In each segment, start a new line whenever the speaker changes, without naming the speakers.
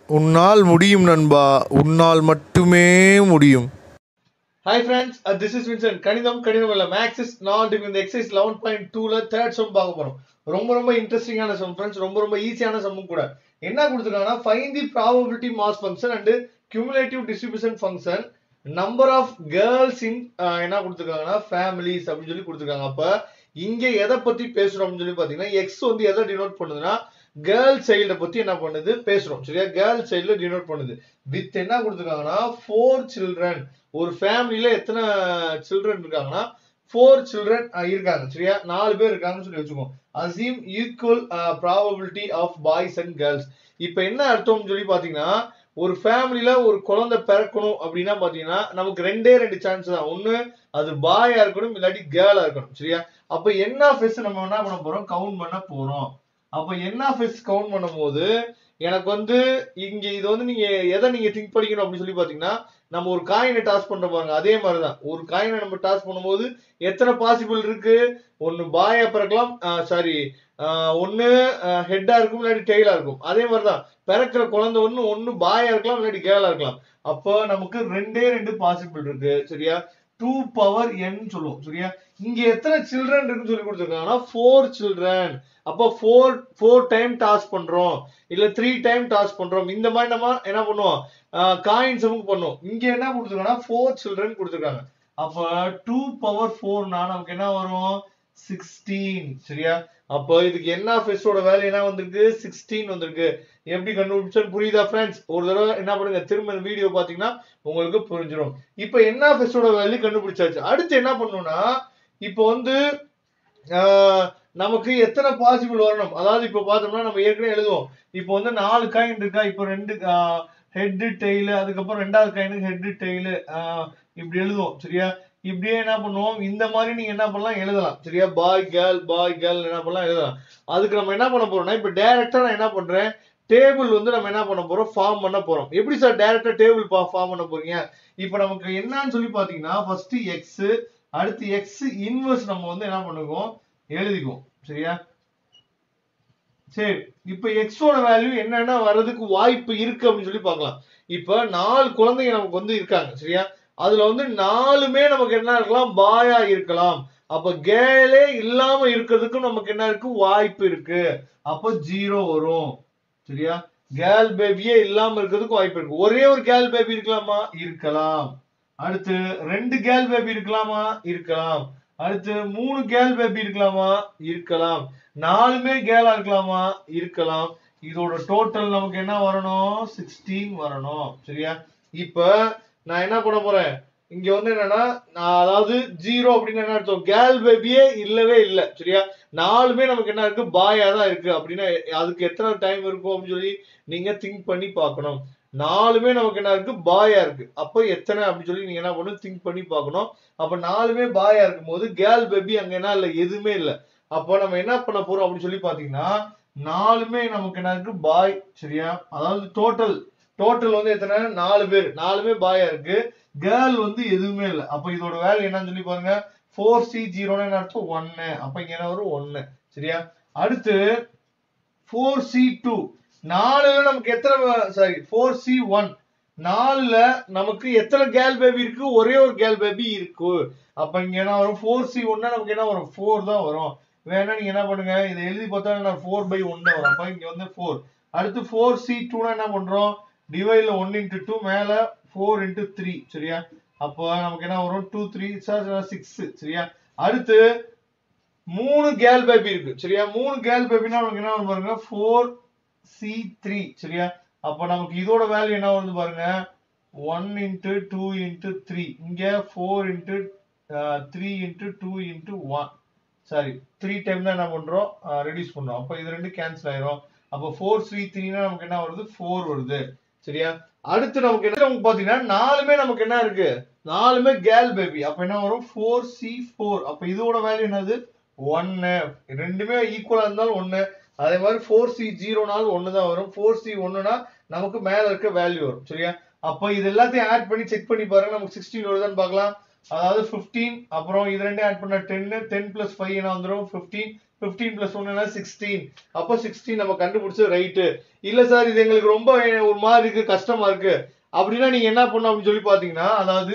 உன்னால் முடியும் நண்பா உன்னால் மட்டுமே முடியும்
hi friends this is Vincent கணிதம் கணிதம் இல்ல மேக்ஸிஸ் நான் இந்த எக்ஸசைஸ் லெவன் பாயிண்ட் டூல தேர்ட் சம் பார்க்க போறோம் ரொம்ப ரொம்ப இன்ட்ரெஸ்டிங்கான சம் ஃப்ரெண்ட்ஸ் ரொம்ப ரொம்ப ஈஸியான சம்மும் கூட என்ன கொடுத்துருக்காங்கன்னா find the probability mass function and cumulative distribution function number of girls in என்ன கொடுத்துருக்காங்கன்னா ஃபேமிலிஸ் அப்படின்னு சொல்லி கொடுத்துருக்காங்க அப்ப இங்க எதை பத்தி பேசுறோம் அப்படின்னு சொல்லி பாத்தீங்கன்னா எக்ஸ் வந்து எதை டினோட் பண்ணுதுன்னா கேர்ள் சைல்ட பத்தி என்ன பண்ணுது பேசுறோம் சரியா கேர்ள் சைல்ட்ல டினோட் பண்ணுது வித் என்ன கொடுத்துருக்காங்கன்னா ஃபோர் சில்ட்ரன் ஒரு ஃபேமிலியில எத்தனை சில்ட்ரன் இருக்காங்கன்னா ஃபோர் சில்ட்ரன் இருக்காங்க சரியா நாலு பேர் இருக்காங்கன்னு சொல்லி வச்சுக்கோம் assume equal probability of boys and girls இப்போ என்ன அர்த்தம்னு சொல்லி பாத்தீங்கன்னா ஒரு ஃபேமிலியில ஒரு குழந்தை பிறக்கணும் அப்படின்னா பாத்தீங்கன்னா நமக்கு ரெண்டே ரெண்டு சான்ஸ் தான் ஒண்ணு அது பாயா இருக்கணும் இல்லாட்டி கேர்ளா இருக்கணும் சரியா அப்ப என்ன ஃபெஸ் நம்ம என்ன பண்ண போறோம் கவுண்ட் பண்ண போறோம் அப்ப என்ன ஃபெஸ் கவுண்ட் பண்ணும்போது எனக்கு வந்து இங்க இது வந்து நீங்க எதை நீங்க திங்க் பண்ணிக்கணும் அப்படின்னு சொல்லி பாத்தீங்கன்னா நம்ம ஒரு காயினை டாஸ் பண்ற பாருங்க அதே மாதிரிதான் ஒரு காயினை நம்ம டாஸ் பண்ணும்போது எத்தனை பாசிபிள் இருக்கு ஒன்னு பாயா பிறக்கலாம் சாரி ஒன்னு ஹெட்டா இருக்கும் இல்லாட்டி டெய்லா இருக்கும் அதே மாதிரிதான் பிறக்கிற குழந்தை ஒண்ணு ஒன்னு பாயா இருக்கலாம் இல்லாட்டி கேர்ளா இருக்கலாம் அப்போ நமக்கு ரெண்டே ரெண்டு பாசிபிள் இருக்கு சரியா டூ பவர் என் சொல்லுவோம் சரியா இங்க எத்தனை சில்ட்ரன் இருக்குன்னு சொல்லி கொடுத்துருக்காங்கன்னா ஃபோர் சில்ட்ரன் அப்போ ஃபோர் ஃபோர் டைம் டாஸ் பண்றோம் இல்ல த்ரீ டைம் டாஸ் பண்றோம் இந்த மாதிரி நம்ம என்ன பண்ணுவோம் காயின்ஸ் பண்ணுவோம் இங்க என்ன கொடுத்துருக்காங்கன்னா ஃபோர் சில்ட்ரன் கொடுத்துருக்காங்க அப்ப டூ பவர் ஃபோர்னா நமக்கு என்ன வரும் சிக்ஸ்டீன் சரியா அப்போ இதுக்கு என்ன ஃபெஸ்டோட வேலை என்ன வந்திருக்கு சிக்ஸ்டீன் வந்திருக்கு எப்படி கண்டுபிடிச்சோன்னு புரியுதா ஃப்ரெண்ட்ஸ் ஒரு தடவை என்ன பண்ணுங்க திரும்ப இந்த வீடியோ பாத்தீங்கன்னா உங்களுக்கு புரிஞ்சிடும் இப்போ என்ன ஃபெஸ்டோட வேல்யூ கண்டுபிடிச்சாச்சு அடுத்து என்ன பண்ணணும்னா இப்போ வந்து நமக்கு எத்தனை பாசிபிள் வரணும் அதாவது இப்போ பார்த்தோம்னா நம்ம ஏற்கனவே எழுதுவோம் இப்போ வந்து நாலு காயின் இருக்கா இப்போ ரெண்டு ஹெட் டெய்லு அதுக்கப்புறம் ரெண்டாவது காயினுக்கு ஹெட் டெய்லு இப்படி எழுதுவோம் சரியா இப்படியே என்ன பண்ணுவோம் இந்த மாதிரி நீங்க என்ன பண்ணலாம் எழுதலாம் சரியா பாய் கேர்ள் பாய் கேர்ள் என்ன பண்ணலாம் எழுதலாம் அதுக்கு நம்ம என்ன பண்ண போறோம்னா இப்போ டைரக்டா நான் என்ன பண்றேன் டேபிள் வந்து நம்ம என்ன பண்ண போறோம் ஃபார்ம் பண்ண போறோம் எப்படி சார் டைரக்டா டேபிள் ஃபார்ம் பண்ண போறீங்க இப்போ நமக்கு என்னன்னு சொல்லி பாத்தீங்கன்னா ஃபர்ஸ்ட் எக்ஸ் அடுத்து எக்ஸ் இன்வெர்ஸ் நம்ம வந்து என்ன பண்ணுவோம் எழுதிக்குவோம் சரியா சரி இப்ப எக்ஸோட வேல்யூ என்னென்ன வர்றதுக்கு வாய்ப்பு இருக்கு அப்படின்னு சொல்லி பார்க்கலாம் இப்ப நாலு குழந்தைங்க நமக்கு வந்து இருக்காங்க சரியா அதுல வந்து நாலுமே நமக்கு என்ன இருக்கலாம் பாயா இருக்கலாம் அப்ப கேலே இல்லாம இருக்கிறதுக்கும் நமக்கு என்ன இருக்கு வாய்ப்பு இருக்கு அப்ப ஜீரோ வரும் சரியா கேர்ள் பேபியே இல்லாம இருக்கிறதுக்கு வாய்ப்பு இருக்கு ஒரே ஒரு கேர்ள் பேபி இருக்கலாமா இருக்கலாம் அடுத்து ரெண்டு கேர்ள் பேபி இருக்கலாமா இருக்கலாம் அடுத்து மூணு கேர்ள் பேபி இருக்கலாமா இருக்கலாம் நாலுமே கேர்ளா இருக்கலாமா இருக்கலாம் இதோட டோட்டல் நமக்கு என்ன வரணும் சிக்ஸ்டீன் வரணும் சரியா இப்ப நான் என்ன பண்ண போறேன் இங்க வந்து என்னன்னா நான் அதாவது ஜீரோ அப்படின்னு என்ன அர்த்தம் கேர்ள் பேபியே இல்லவே இல்லை சரியா நாலுமே நமக்கு என்ன இருக்கு பாயா தான் இருக்கு அப்படின்னா அதுக்கு எத்தனை டைம் இருக்கும் அப்படின்னு சொல்லி நீங்க திங்க் பண்ணி பார்க்கணும் நாலுமே நமக்கு என்ன இருக்கு பாயா இருக்கு அப்ப எத்தனை அப்படின்னு சொல்லி நீங்க என்ன பண்ணணும் திங்க் பண்ணி பார்க்கணும் அப்ப நாலுமே பாயா இருக்கும் போது கேர்ள் பேபி அங்க என்ன இல்ல எதுவுமே இல்ல அப்போ நம்ம என்ன பண்ண போறோம் அப்படின்னு சொல்லி பாத்தீங்கன்னா நாலுமே நமக்கு என்ன இருக்கு பாய் சரியா அதாவது டோட்டல் டோட்டல் வந்து எத்தனை நாலு பேர் நாலுமே பாயா இருக்கு கேர்ள் வந்து எதுவுமே இல்லை அப்ப இதோட வேல்யூ என்னன்னு சொல்லி பாருங்க ஃபோர் சி ஜீரோன்னு என்ன அர்த்தம் ஒன்னு அப்ப இங்க என்ன வரும் ஒன்னு சரியா அடுத்து ஃபோர் சி டூ நாலுல நமக்கு எத்தனை சாரி ஃபோர் சி ஒன் நாலுல நமக்கு எத்தனை கேர்ள் பேபி இருக்கு ஒரே ஒரு கேர்ள் பேபி இருக்கு அப்ப இங்க என்ன வரும் ஃபோர் சி ஒன்னா நமக்கு என்ன வரும் ஃபோர் தான் வரும் வேணா நீங்க என்ன பண்ணுங்க இதை எழுதி பார்த்தா ஃபோர் பை ஒன்னு வரும் அப்ப இங்க வந்து ஃபோர் அடுத்து ஃபோர் சி டூனா என்ன பண்றோம் டிவைட்ல ஒன் இன்ட்டு டூ மேல ஃபோர் இன்ட்டு த்ரீ சரியா அப்போ நமக்கு என்ன வரும் டூ த்ரீ சிக்ஸ் சரியா அடுத்து மூணு கேர்ள் பேபி இருக்கு சரியா மூணு கேர்ள் பேபினா நமக்கு என்ன வரும் பாருங்க ஃபோர் சி த்ரீ சரியா அப்ப நமக்கு இதோட வேல்யூ என்ன வருது பாருங்க one into two into three இங்க four into three into two into one sorry three time தான் என்ன பண்றோம் ரெடியூஸ் பண்றோம் அப்ப இது ரெண்டு கேன்சல் ஆயிரும் அப்ப ஃபோர் த்ரீ த்ரீனா நமக்கு என்ன வருது ஃபோர் வருது சரியா அடுத்து நமக்கு என்ன நமக்கு பாத்தீங்கன்னா நாலுமே நமக்கு என்ன இருக்கு நாலுமே கேர்ள் பேபி அப்ப என்ன வரும் ஃபோர் சி ஃபோர் அப்ப இதோட வேல்யூ என்னது ஒன்னு ரெண்டுமே ஈக்குவலா இருந்தாலும் ஒன்னு அதே மாதிரி ஃபோர் சி ஜீரோனாலும் ஒன்னு தான் வரும் ஃபோர் சி ஒன்னுனா நமக்கு மேல இருக்க வேல்யூ வரும் சரியா அப்ப இது எல்லாத்தையும் ஆட் பண்ணி செக் பண்ணி பாருங்க நமக்கு சிக்ஸ்டீன் வருதான்னு பார்க்கலாம் அதாவது 15 அப்புறம் இது ரெண்டும் ஆட் பண்ணா 10 10 பிளஸ் ஃபைவ் என்ன வந்துடும் 15 15 பிளஸ் ஒன்னு சிக்ஸ்டீன் அப்போ சிக்ஸ்டீன் நம்ம கண்டுபிடிச்சது ரைட்டு இல்ல சார் இது எங்களுக்கு ரொம்ப ஒரு மாதிரி இருக்கு கஷ்டமா இருக்கு அப்படின்னா நீங்க என்ன பண்ணணும் அப்படின்னு சொல்லி பாத்தீங்கன்னா அதாவது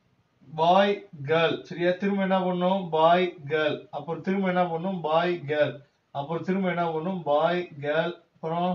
பாய் கேர்ள் சரியா திரும்ப என்ன பண்ணும் பாய் கேர்ள் அப்புறம் திரும்ப என்ன பண்ணும் பாய் கேர்ள் அப்புறம் திரும்ப என்ன பண்ணும் பாய் கேர்ள் அப்புறம்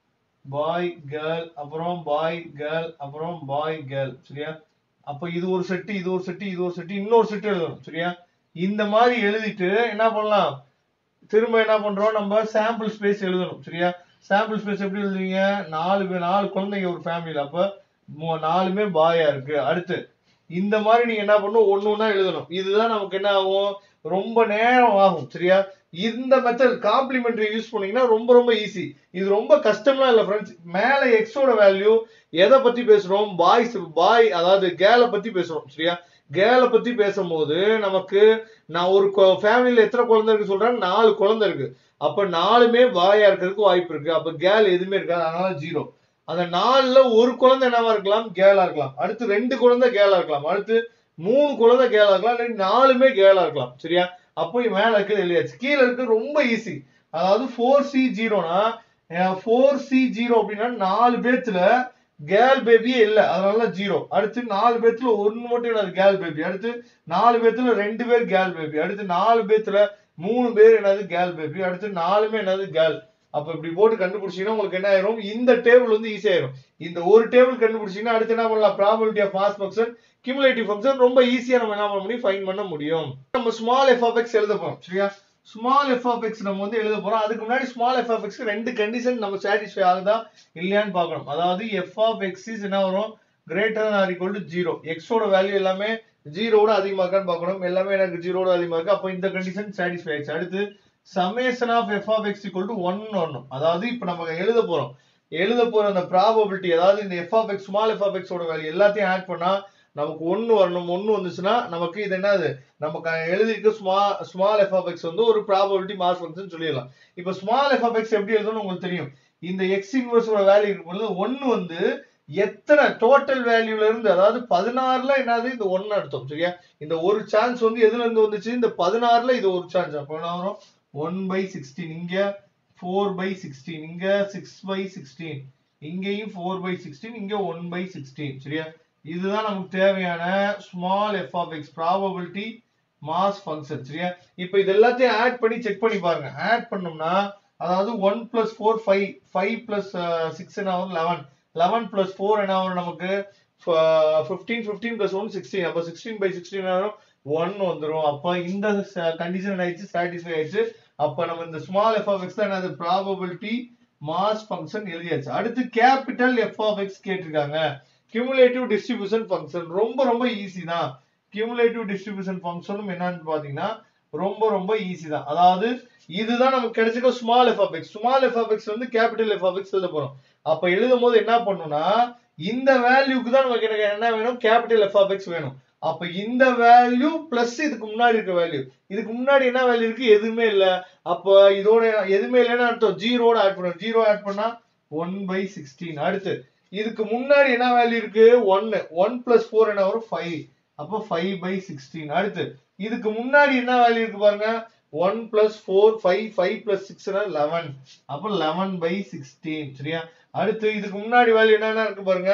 பாய் கேர்ள் அப்புறம் பாய் கேர்ள் அப்புறம் பாய் கேர்ள் சரியா அப்ப இது ஒரு செட்டு இது ஒரு செட்டு இது ஒரு செட்டு இன்னொரு செட்டு எழுதணும் சரியா இந்த மாதிரி எழுதிட்டு என்ன பண்ணலாம் திரும்ப என்ன பண்றோம் நம்ம சாம்பிள் ஸ்பேஸ் எழுதணும் சரியா சாம்பிள் ஸ்பேஸ் எப்படி எழுதுவீங்க நாலு பேர் நாலு குழந்தைங்க ஒரு ஃபேமிலியில அப்ப மூ- நாலுமே பாயா இருக்கு அடுத்து இந்த மாதிரி நீங்க என்ன பண்ணணும் ஒண்ணு ஒண்ணா எழுதணும் இதுதான் நமக்கு என்ன ஆகும் ரொம்ப நேரம் ஆகும் சரியா இந்த மெத்தட் காம்ப்ளிமெண்டரி யூஸ் பண்ணீங்கன்னா ரொம்ப ரொம்ப ஈஸி இது ரொம்ப கஷ்டம்லாம் இல்ல ஃப்ரெண்ட்ஸ் மேல எக்ஸோட வேல்யூ எதை பத்தி பேசுறோம் பாய்ஸ் பாய் அதாவது கேலை பத்தி பேசுறோம் சரியா கேலை பத்தி பேசும்போது நமக்கு நான் ஒரு ஃபேமிலியில எத்தனை குழந்தை இருக்கு சொல்றேன் நாலு குழந்தை இருக்கு அப்ப நாலுமே பாயா இருக்கிறதுக்கு வாய்ப்பு இருக்கு அப்ப கேல் எதுவுமே இருக்காது அதனால ஜீரோ அந்த நாலுல ஒரு குழந்தை என்னவா இருக்கலாம் கேலா இருக்கலாம் அடுத்து ரெண்டு குழந்தை கேலா இருக்கலாம் அடுத்து மூணு குழந்தை கேலா இருக்கலாம் இல்லாட்டி நாலுமே கேலா இருக்கலாம் சரியா அப்போ மேல இருக்கிறது எழுதியாச்சு கீழே இருக்கிறது ரொம்ப ஈஸி அதாவது ஃபோர் சி ஜீரோனா ஃபோர் சி ஜீரோ அப்படின்னா நாலு பேத்துல கேர்ள் பேபியே இல்ல அதனால ஜீரோ அடுத்து நாலு பேத்துல ஒன்னு மட்டும் என்னது கேர்ள் பேபி அடுத்து நாலு பேத்துல ரெண்டு பேர் கேர்ள் பேபி அடுத்து நாலு பேத்துல மூணு பேர் என்னது கேர்ள் பேபி அடுத்து நாலுமே என்னது கேர்ள் அப்ப இப்படி போட்டு கண்டுபிடிச்சீங்கன்னா உங்களுக்கு என்ன ஆயிரும் இந்த டேபிள் வந்து ஈஸி ஆயிரும் இந்த ஒரு டேபிள் கண்டுபிடிச்சீங்கன்னா அடுத்து என்ன பண்ணலாம் probability of mass function cumulative function ரொம்ப ஈஸியா நம்ம என்ன பண்ண முடியும் ஃபைன் பண்ண முடியும் நம்ம ஸ்மால் எஃப் ஆஃப் எக்ஸ் எழுத போறோம் சரியா ஸ்மால் எஃப் ஆஃப் எக்ஸ் நம்ம வந்து எழுத போறோம் அதுக்கு முன்னாடி ஸ்மால் எஃப் ஆஃப் எக்ஸ் ரெண்டு கண்டிஷன் நம்ம சாட்டிஸ்ஃபை ஆகுதா இல்லையான்னு பார்க்கணும் அதாவது எஃப் ஆஃப் எக்ஸ் இஸ் என்ன வரும் greater or equal to zero எக்ஸோட வேல்யூ எல்லாமே ஜீரோட அதிகமா இருக்கான்னு பார்க்கணும் எல்லாமே எனக்கு ஜீரோட அதிகமா இருக்கு அப்போ இந்த கண்டிஷன் சாட்டிஸ்ஃபை ஆயிடுச்சு அடுத்து summation of F of X equal to one வரணும் அதாவது இப்போ நம்ம எழுத போறோம் எழுத போற அந்த ப்ராபபிலிட்டி அதாவது இந்த F of X small F of எக்ஸோட வேல்யூ எல்லாத்தையும் ஆட் பண்ணா நமக்கு ஒன்னு வரணும் ஒன்னு வந்துச்சுன்னா நமக்கு இது என்னது நமக்கு எழுதிருக்க ஸ்மா ஸ்மால் எஃப் ஆஃப் எக்ஸ் வந்து ஒரு ப்ராபபிலிட்டி மாஸ் ஃபங்க்ஷன் சொல்லிடலாம் இப்போ ஸ்மால் எஃப் ஆஃப் எக்ஸ் எப்படி எழுதணும்னு உங்களுக்கு தெரியும் இந்த எக்ஸ் இன்வர்ஸோட வேல்யூ இருக்கும்போது ஒன்னு வந்து எத்தனை டோட்டல் வேல்யூல இருந்து அதாவது பதினாறுல என்னது இந்த ஒன்னு அர்த்தம் சரியா இந்த ஒரு சான்ஸ் வந்து எதுல இருந்து வந்துச்சு இந்த பதினாறுல இது ஒரு சான்ஸ் அப்போ என்ன வரும் ஒன் பை சிக்ஸ்டீன் இங்க ஃபோர் பை சிக்ஸ்டீன் இங்க சிக்ஸ் பை சிக்ஸ்டீன் இங்கேயும் ஃபோர் பை சிக்ஸ்டீன் இங்க ஒன் பை சிக்ஸ்டீன் சரியா இதுதான் நமக்கு தேவையான small F of X probability mass function சரியா இப்போ இது எல்லாத்தையும் ஆட் பண்ணி செக் பண்ணி பாருங்க ஆட் பண்ணோம்னா அதாவது one plus four five five plus six என்ன ஆகும் லெவன் லெவன் பிளஸ் ஃபோர் என்ன ஆகும் நமக்கு fifteen fifteen plus one sixteen அப்போ சிக்ஸ்டீன் பை சிக்ஸ்டீன் ஆகும் ஒன் வந்துரும் அப்போ இந்த கண்டிஷன் ஆயிடுச்சு சாட்டிஸ்ஃபை ஆயிடுச்சு அப்ப நம்ம இந்த ஸ்மால் எஃப் ஆஃப் எக்ஸ் தான் என்னது ப்ராபபிலிட்டி மாஸ் ஃபங்க்ஷன் எழுதியாச்சு அடுத்து கேபிட்டல் எஃப் ஆஃப் எக்ஸ் கேட்டிருக்காங்க கியூமுலேட்டிவ் டிஸ்ட்ரிபியூஷன் ஃபங்க்ஷன் ரொம்ப ரொம்ப ஈஸி தான் கியூமுலேட்டிவ் டிஸ்ட்ரிபியூஷன் ஃபங்க்ஷனும் என்னன்னு பாத்தீங்கன்னா ரொம்ப ரொம்ப ஈஸி தான் அதாவது இதுதான் நமக்கு கிடைச்சிருக்க small F of X small F of X வந்து கேபிட்டல் எஃப் ஆஃப் எக்ஸ் எழுத போறோம் அப்ப எழுதும் போது என்ன பண்ணணும்னா இந்த வேல்யூக்கு தான் நமக்கு எனக்கு என்ன வேணும் கேபிட்டல் எஃப் ஆஃப் எக்ஸ் வேணும் அப்ப இந்த வேல்யூ பிளஸ் இதுக்கு முன்னாடி இருக்க வேல்யூ இதுக்கு முன்னாடி என்ன வேல்யூ இருக்கு எதுவுமே இல்ல அப்ப இதோட எதுவுமே இல்லைன்னு அர்த்தம் ஜீரோட ஆட் பண்ணணும் ஜீரோ ஆட் பண்ணா ஒன் பை சிக்ஸ்டீன் அடுத்து இதுக்கு முன்னாடி என்ன வேல்யூ இருக்கு ஒன்னு ஒன் பிளஸ் ஃபோர் என்ன வரும் ஃபைவ் அப்போ ஃபைவ் பை சிக்ஸ்டீன் அடுத்து இதுக்கு முன்னாடி என்ன வேல்யூ இருக்கு பாருங்க one plus four five five plus six eleven அப்போ லெவன் பை சிக்ஸ்டீன் சரியா அடுத்து இதுக்கு முன்னாடி வேல்யூ என்னென்ன இருக்கு பாருங்க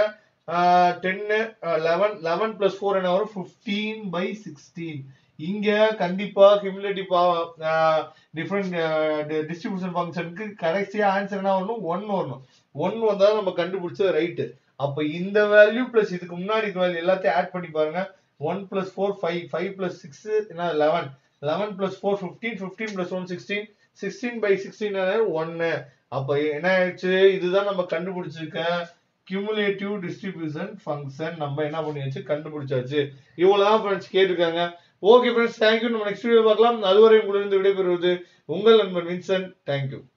டென்னு லெவன் லெவன் பிளஸ் ஃபோர் என்ன வரும் ஃபிஃப்டீன் பை சிக்ஸ்டீன் இங்க கண்டிப்பா கியூமுலேட்டிவ் டிஃப்ரெண்ட் டிஸ்ட்ரிபியூஷன் ஃபங்க்ஷனுக்கு கடைசியா ஆன்சர் என்ன வரணும் ஒன் வரணும் ஒன் வந்தா நம்ம கண்டுபிடிச்சது ரைட்டு அப்ப இந்த வேல்யூ பிளஸ் இதுக்கு முன்னாடி இருக்க வேல்யூ எல்லாத்தையும் ஆட் பண்ணி பாருங்க one plus four five five plus six என்ன eleven eleven plus four fifteen fifteen plus one sixteen sixteen by sixteen ஒன்னு அப்ப என்ன ஆயிடுச்சு இதுதான் நம்ம கண்டுபிடிச்சிருக்க கியூமுலேட்டிவ் டிஸ்ட்ரிபியூஷன் ஃபங்க்ஷன் நம்ம என்ன பண்ணியாச்சு கண்டுபிடிச்சாச்சு இவ்வளவுதான் ஃப்ரெண்ட்ஸ் கேட்டிருக்காங்க ஓகே ஃப்ரெண்ட்ஸ் தேங்க்யூ நம்ம நெக்ஸ்ட் வீடியோ பார்க்கலாம் அதுவரை உங்களிருந்து விடைபெறுவது உங்கள் நண்பன் வின்சன் தேங்க்யூ